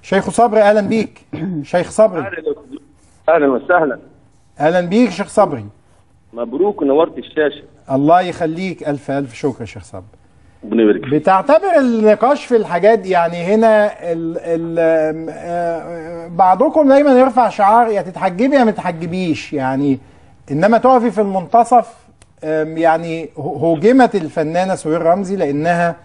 شيخ صبري اهلا بيك شيخ صبري اهلا اهلا وسهلا اهلا بيك شيخ صبري مبروك ونورت الشاشه الله يخليك الف الف شكر يا شيخ صبري ربنا يبارك فيك بتعتبر النقاش في الحاجات دي يعني هنا ال ال آه، بعضكم دايما يرفع شعار يا تتحجبي يا ما تتحجبيش يعني انما تقفي في المنتصف آم، يعني هوجمت الفنانه سهير رمزي لانها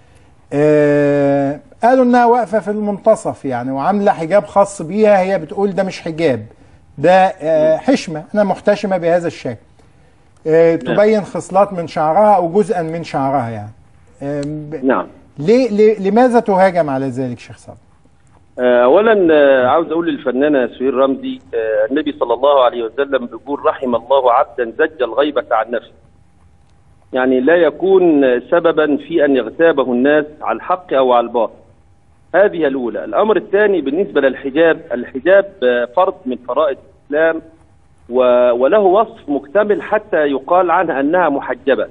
آه، قالوا انها واقفه في المنتصف يعني وعامله حجاب خاص بيها هي بتقول ده مش حجاب ده آه، حشمه انا محتشمه بهذا الشكل آه، تبين خصلات من شعرها او جزءا من شعرها يعني آم، ب- نعم ليه, ليه لماذا تهاجم على ذلك شيخ صبري؟ آه، اولا آه، عاوز اقول للفنانه سهير رمزي آه، النبي صلى الله عليه وسلم بيقول رحم الله عبدا زج الغيبه عن نفسه يعني لا يكون آه، سببا في ان يغتابه الناس على الحق او على الباطل هذه الاولى الامر الثاني بالنسبه للحجاب الحجاب آه، فرض من فرائض الاسلام و- وله وصف مكتمل حتى يقال عنها انها محجبه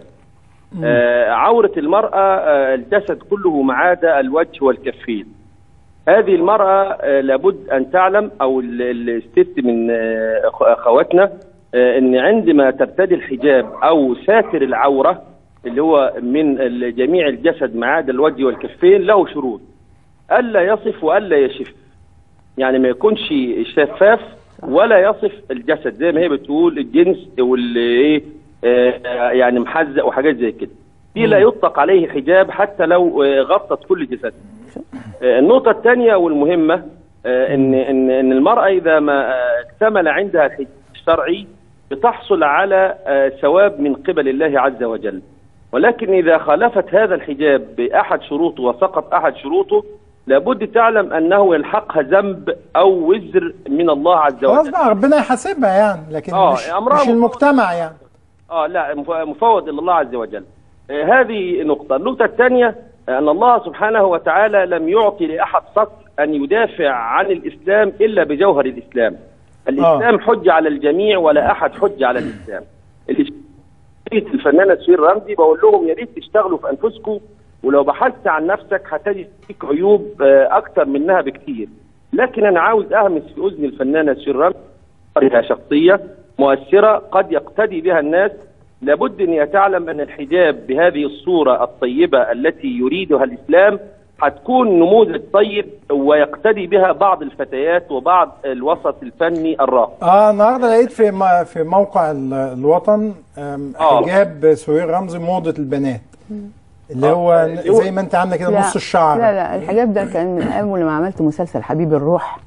آه، عورة المرأة آه، الجسد كله ما عدا الوجه والكفين هذه المرأة آه، لابد أن تعلم أو ال- ال- الست من آه، أخ- أخواتنا آه، أن عندما ترتدي الحجاب أو ساتر العورة اللي هو من ال- جميع الجسد ما عدا الوجه والكفين له شروط ألا يصف وألا يشف يعني ما يكونش شفاف ولا يصف الجسد زي ما هي بتقول الجنس واللي ايه آه، يعني محزق وحاجات زي كده دي لا يطلق عليه حجاب حتى لو آه، غطت كل جسده آه، النقطة الثانية والمهمة آه، ان ان ان المرأة إذا ما آه، اكتمل عندها الحجاب الشرعي بتحصل على آه، ثواب من قبل الله عز وجل ولكن إذا خالفت هذا الحجاب بأحد شروطه وسقط أحد شروطه لابد تعلم أنه يلحقها ذنب أو وزر من الله عز خلاص وجل بقى ربنا يحاسبها يعني لكن آه، مش, أمرها مش مفروض. المجتمع يعني اه لا مف- مفوض الى الله عز وجل آه هذه نقطة النقطة الثانية آه، أن الله سبحانه وتعالى لم يعطي لأحد صف أن يدافع عن الإسلام إلا بجوهر الإسلام الإسلام حجة على الجميع ولا أحد حجة على الإسلام اللي شفت الفنانة سهير رمزي بقول لهم يا ريت تشتغلوا في أنفسكم ولو بحثت عن نفسك هتجد فيك عيوب آه، أكتر منها بكتير لكن أنا عاوز أهمس في أذن الفنانة سهير رمزي بطريقة شخصية مؤثرة قد يقتدي بها الناس لابد أن يتعلم أن الحجاب بهذه الصورة الطيبة التي يريدها الإسلام هتكون نموذج طيب ويقتدي بها بعض الفتيات وبعض الوسط الفني الراقي اه النهارده لقيت في م- في موقع ال- الوطن آم، آه. حجاب سهير رمزي موضة البنات اللي آه، هو اللي هو- زي ما انت عامله كده لا، نص الشعر لا لا الحجاب ده كان من اول ما عملت مسلسل حبيب الروح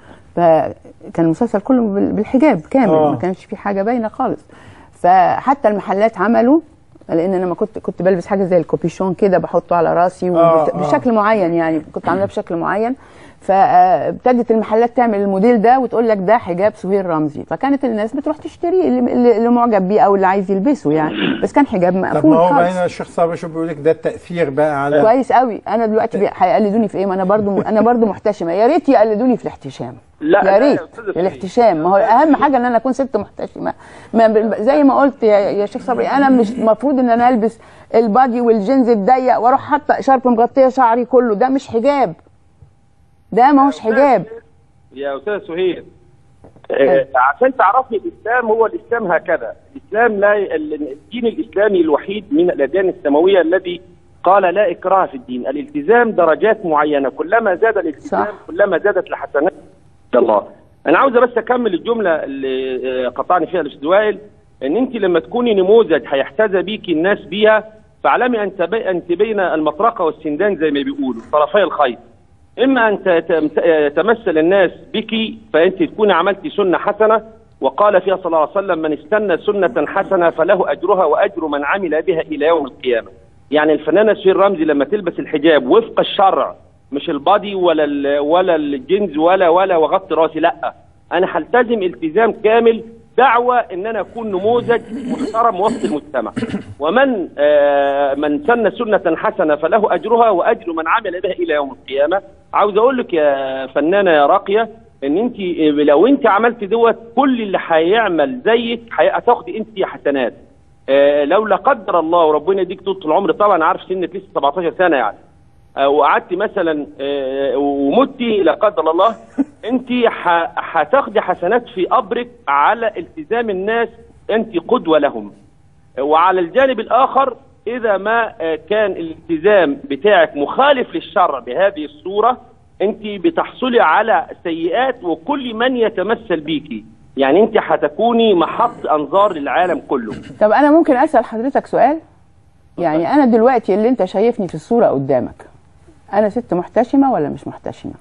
فكان المسلسل كله بال- بالحجاب كامل آه. ما كانش فيه حاجه باينه خالص فحتى المحلات عملوا لان انا ما كنت كنت بلبس حاجه زي الكوبيشون كده بحطه على راسي آه، وبت- آه. بشكل معين يعني كنت عاملاه بشكل معين فابتدت المحلات تعمل الموديل ده وتقول لك ده حجاب سهير رمزي فكانت الناس بتروح تشتريه اللي, اللي اللي معجب بيه او اللي عايز يلبسه يعني بس كان حجاب طب ما مقفول هو خالص بقى الشيخ صابر شو بيقول لك ده التأثير بقى على كويس قوي انا دلوقتي بي- هيقلدوني في ايه ما انا برضو انا برضو محتشمه يا ريت يقلدوني في الاحتشام لا، يا لا يا ريت أستاذة سهير. الاحتشام ما هو اهم حاجه ان انا اكون ست محتشمه ما ب- زي ما قلت يا, يا شيخ صبري انا مش المفروض ان انا البس البادي والجينز الضيق واروح حاطه شرط مغطيه شعري كله ده مش حجاب ده ما هوش حجاب يا استاذ سهير آه، عشان تعرفي الاسلام هو الاسلام هكذا الاسلام لا ال- الدين الاسلامي الوحيد من الاديان السماويه الذي قال لا اكراه في الدين الالتزام درجات معينه كلما زاد الالتزام صح. كلما زادت الحسنات عند الله انا عاوزه بس اكمل الجمله اللي آه، قطعني فيها الاستاذ وائل ان انت لما تكوني نموذج هيحتذى بيكي الناس بيها فاعلمي ان تبي- ان تبين المطرقه والسندان زي ما بيقولوا طرفي الخيط اما ان ت- ت- تمثل الناس بك فانت تكون عملت سنه حسنه وقال فيها صلى الله عليه وسلم من استنى سنه حسنه فله اجرها واجر من عمل بها الى يوم القيامه. يعني الفنانه سهير رمزي لما تلبس الحجاب وفق الشرع مش البادي ولا ال- ولا الجنز ولا ولا وغطي راسي لا انا هلتزم التزام كامل دعوة ان انا اكون نموذج محترم وسط المجتمع ومن آه من سن سنة حسنة فله اجرها واجر من عمل بها الى يوم القيامة عاوز اقول لك يا فنانة يا راقية ان انت لو انت عملت دوت كل اللي هيعمل زيك هي- هتاخدي انت حسنات آه لو لا قدر الله وربنا يديك طول العمر طبعا عارف سنك لسه 17 سنة يعني آه، وقعدت مثلا آه، ومتي لا قدر الله انت ح- هتاخدي حسنات في قبرك على التزام الناس انت قدوه لهم وعلى الجانب الاخر اذا ما آه، كان الالتزام بتاعك مخالف للشرع بهذه الصوره انت بتحصلي على سيئات وكل من يتمثل بيكي يعني انت هتكوني محط انظار للعالم كله طب انا ممكن اسال حضرتك سؤال يعني انا دلوقتي اللي انت شايفني في الصوره قدامك انا ست محتشمه ولا مش محتشمه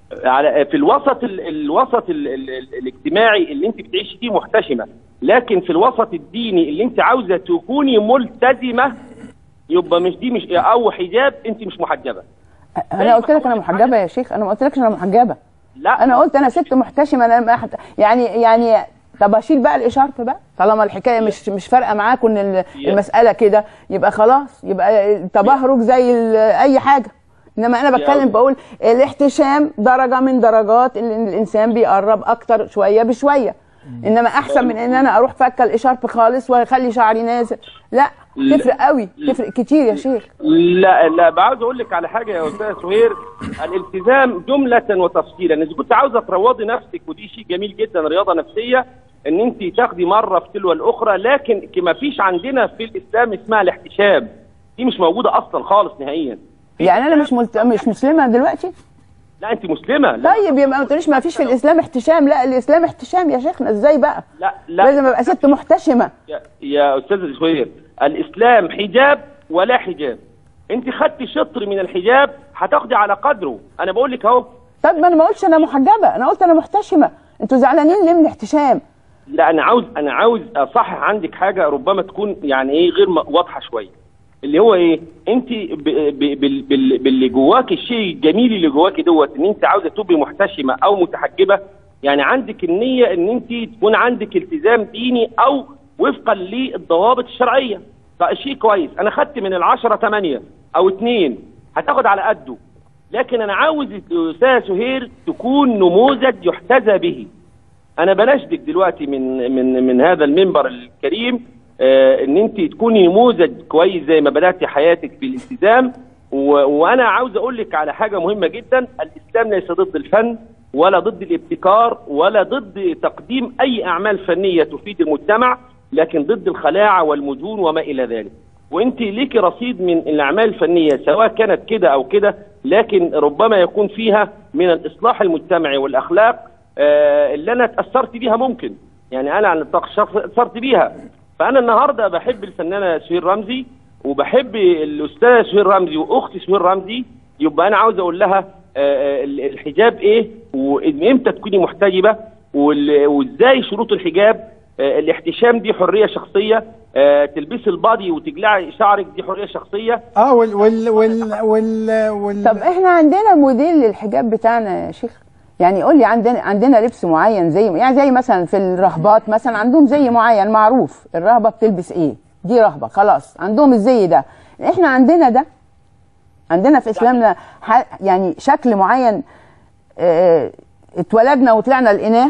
على في الوسط ال الوسط ال ال ال الاجتماعي اللي انت بتعيشي فيه محتشمه لكن في الوسط الديني اللي انت عاوزه تكوني ملتزمه يبقى مش دي مش او حجاب انت مش محجبه انا قلت لك انا محجبه يا شيخ انا ما قلتلكش انا محجبه لا انا قلت انا ست محتشمه انا ما حت... يعني يعني طب اشيل بقى الاشاره بقى طالما الحكايه مش مش فارقه معاكم ان ال- المساله كده يبقى خلاص يبقى التبهرج زي ال- اي حاجه انما انا بتكلم بقول الاحتشام درجه من درجات اللي الانسان بيقرب اكتر شويه بشويه انما احسن من ان انا اروح فكه الاشارب خالص واخلي شعري نازل لا لا. تفرق قوي تفرق كتير يا شيخ لا لا عاوز اقول لك على حاجه يا استاذ سهير الالتزام جمله وتفصيلا اذا كنت عاوزه تروضي نفسك ودي شيء جميل جدا رياضه نفسيه ان انت تاخدي مره في تلو الاخرى لكن ما فيش عندنا في الاسلام اسمها الاحتشام دي مش موجوده اصلا خالص نهائيا يعني انا مش ملت... مش مسلمه دلوقتي لا انت مسلمه لا طيب يبقى ما تقوليش ما فيش في الاسلام احتشام لا الاسلام احتشام يا شيخنا ازاي بقى لا لا لازم ابقى ست محتشمه يا, يا استاذ سهير الاسلام حجاب ولا حجاب انت خدتي شطر من الحجاب هتاخدي على قدره انا بقول لك اهو طب ما انا ما قلتش انا محجبه انا قلت انا محتشمه انتوا زعلانين ليه من الاحتشام لا انا عاوز انا عاوز اصحح عندك حاجه ربما تكون يعني ايه غير م- واضحه شويه اللي هو ايه انت ب- ب- بال- بال- باللي جواكي الشيء الجميل اللي جواكي دوت ان انت عاوزه تبقي محتشمه او متحجبه يعني عندك النيه ان انت تكون عندك التزام ديني او وفقا للضوابط الشرعيه فشيء كويس انا خدت من العشرة ثمانية او اتنين هتاخد على قده لكن انا عاوز الاستاذ سهير تكون نموذج يحتذى به انا بناشدك دلوقتي من من من هذا المنبر الكريم آه ان انت تكوني نموذج كويس زي ما بدات حياتك بالالتزام و... وانا عاوز اقول لك على حاجه مهمه جدا الاسلام ليس ضد الفن ولا ضد الابتكار ولا ضد تقديم اي اعمال فنيه تفيد المجتمع لكن ضد الخلاعه والمجون وما الى ذلك وانت ليكي رصيد من الاعمال الفنيه سواء كانت كده او كده لكن ربما يكون فيها من الاصلاح المجتمعي والاخلاق آه، اللي انا اتاثرت بيها ممكن يعني انا على النطاق الشخصي اتاثرت بيها فانا النهارده بحب الفنانه سهير رمزي وبحب الاستاذه سهير رمزي واختي سهير رمزي يبقى انا عاوز اقول لها آه، آه، الحجاب ايه وامتى تكوني محتجبه وال- وازاي شروط الحجاب آه، الاحتشام دي حريه شخصيه آه، تلبسي البادي وتجلعي شعرك دي حريه شخصيه اه وال وال وال وال, وال طب احنا عندنا موديل للحجاب بتاعنا يا شيخ يعني قول لي عندنا عندنا لبس معين زي يعني زي مثلا في الرهبات مثلا عندهم زي معين معروف الرهبه بتلبس ايه دي رهبه خلاص عندهم الزي ده احنا عندنا ده عندنا في اسلامنا ح- يعني شكل معين اه اتولدنا وطلعنا لقيناه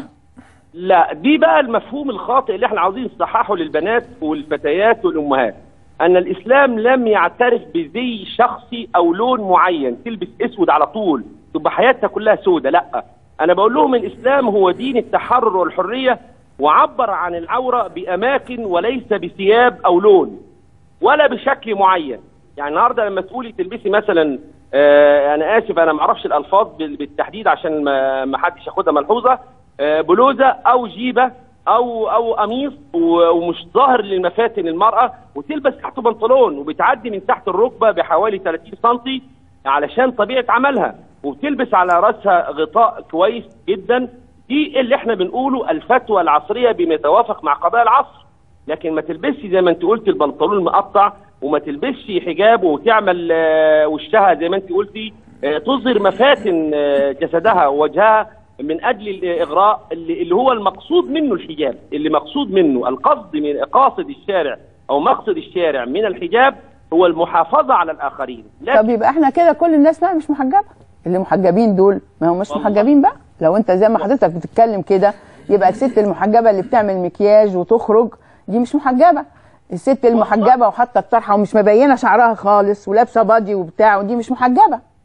لا دي بقى المفهوم الخاطئ اللي احنا عاوزين نصححه للبنات والفتيات والامهات ان الاسلام لم يعترف بزي شخصي او لون معين تلبس اسود على طول تبقى حياتها كلها سودة لا انا بقول لهم الاسلام هو دين التحرر والحريه وعبر عن العوره باماكن وليس بثياب او لون ولا بشكل معين يعني النهارده لما تقولي تلبسي مثلا آه انا اسف انا ما اعرفش الالفاظ بال- بالتحديد عشان ما ما حدش ياخدها ملحوظه آه بلوزه او جيبه او او قميص و- ومش ظاهر للمفاتن المراه وتلبس تحته بنطلون وبتعدي من تحت الركبه بحوالي 30 سم علشان طبيعه عملها وبتلبس على راسها غطاء كويس جدا دي اللي احنا بنقوله الفتوى العصريه بما يتوافق مع قضايا العصر لكن ما تلبسش زي ما انت قلت البنطلون المقطع وما تلبسش حجاب وتعمل آه، وشها زي ما انت قلتي آه، تظهر مفاتن آه، جسدها ووجهها من اجل الاغراء اللي, اللي هو المقصود منه الحجاب اللي مقصود منه القصد من قاصد الشارع او مقصد الشارع من الحجاب هو المحافظه على الاخرين طب لكن يبقى احنا كده كل الناس بقى مش محجبه اللي محجبين دول ما هم مش والله. محجبين بقى لو انت زي ما حضرتك بتتكلم كده يبقى الست المحجبه اللي بتعمل مكياج وتخرج دي مش محجبه الست المحجبه وحاطه الطرحه ومش مبينه شعرها خالص ولابسه بادي وبتاع ودي مش محجبه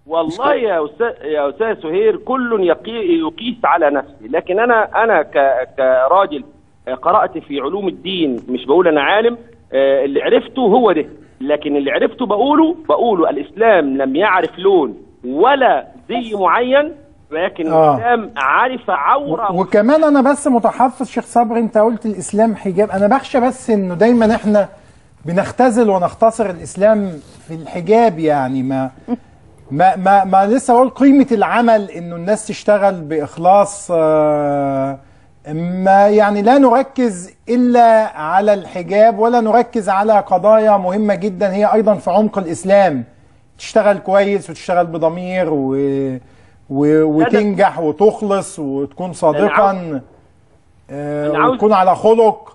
والله يا استاذ يا استاذ سهير كل يقي- يقيس على نفسه لكن انا انا ك- كراجل قرات في علوم الدين مش بقول انا عالم آه، اللي عرفته هو ده لكن اللي عرفته بقوله بقوله الاسلام لم يعرف لون ولا زي معين لكن آه. الاسلام عرف عوره وكمان انا بس متحفظ شيخ صبري انت قلت الاسلام حجاب انا بخشى بس انه دايما احنا بنختزل ونختصر الاسلام في الحجاب يعني ما ما ما, ما لسه بقول قيمه العمل انه الناس تشتغل باخلاص آه، ما يعني لا نركز الا على الحجاب ولا نركز على قضايا مهمه جدا هي ايضا في عمق الاسلام تشتغل كويس وتشتغل بضمير و و... وتنجح وتخلص وتكون صادقا آه، أنا عاوز- وتكون على خلق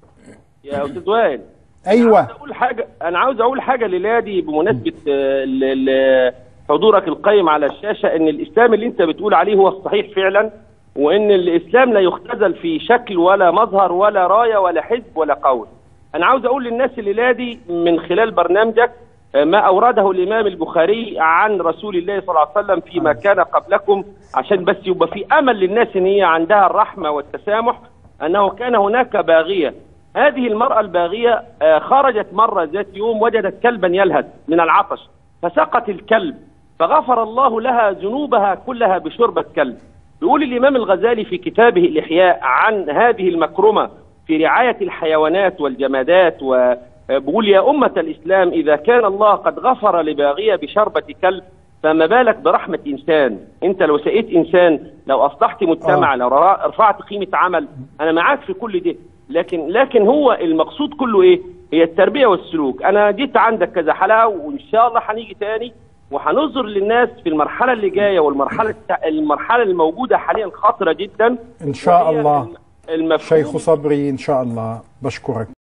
يا استاذ وائل ايوه عاوز اقول حاجه انا عاوز اقول حاجه للادي بمناسبه آه، ل- ل- حضورك القيم على الشاشه ان الاسلام اللي انت بتقول عليه هو الصحيح فعلا وان الاسلام لا يختزل في شكل ولا مظهر ولا رايه ولا حزب ولا قول. انا عاوز اقول للناس الليلادي من خلال برنامجك آه، ما اورده الامام البخاري عن رسول الله صلى الله عليه وسلم فيما كان قبلكم عشان بس يبقى في امل للناس ان هي عندها الرحمه والتسامح انه كان هناك باغيه هذه المرأة الباغية آه، خرجت مرة ذات يوم وجدت كلبا يلهث من العطش فسقت الكلب فغفر الله لها ذنوبها كلها بشربة كلب بيقول الإمام الغزالي في كتابه الإحياء عن هذه المكرمة في رعاية الحيوانات والجمادات وبيقول يا أمة الإسلام إذا كان الله قد غفر لباغية بشربة كلب فما بالك برحمة إنسان أنت لو سقيت إنسان لو أصلحت مجتمع آه. لو را- رفعت قيمة عمل أنا معاك في كل ده لكن لكن هو المقصود كله إيه هي التربية والسلوك أنا جيت عندك كذا حلقة وإن شاء الله هنيجي تاني وهنظهر للناس في المرحلة اللي جاية والمرحلة الت- المرحلة الموجودة حاليا خطرة جدا ان شاء وهي الله المفهوم شيخ صبري ان شاء الله بشكرك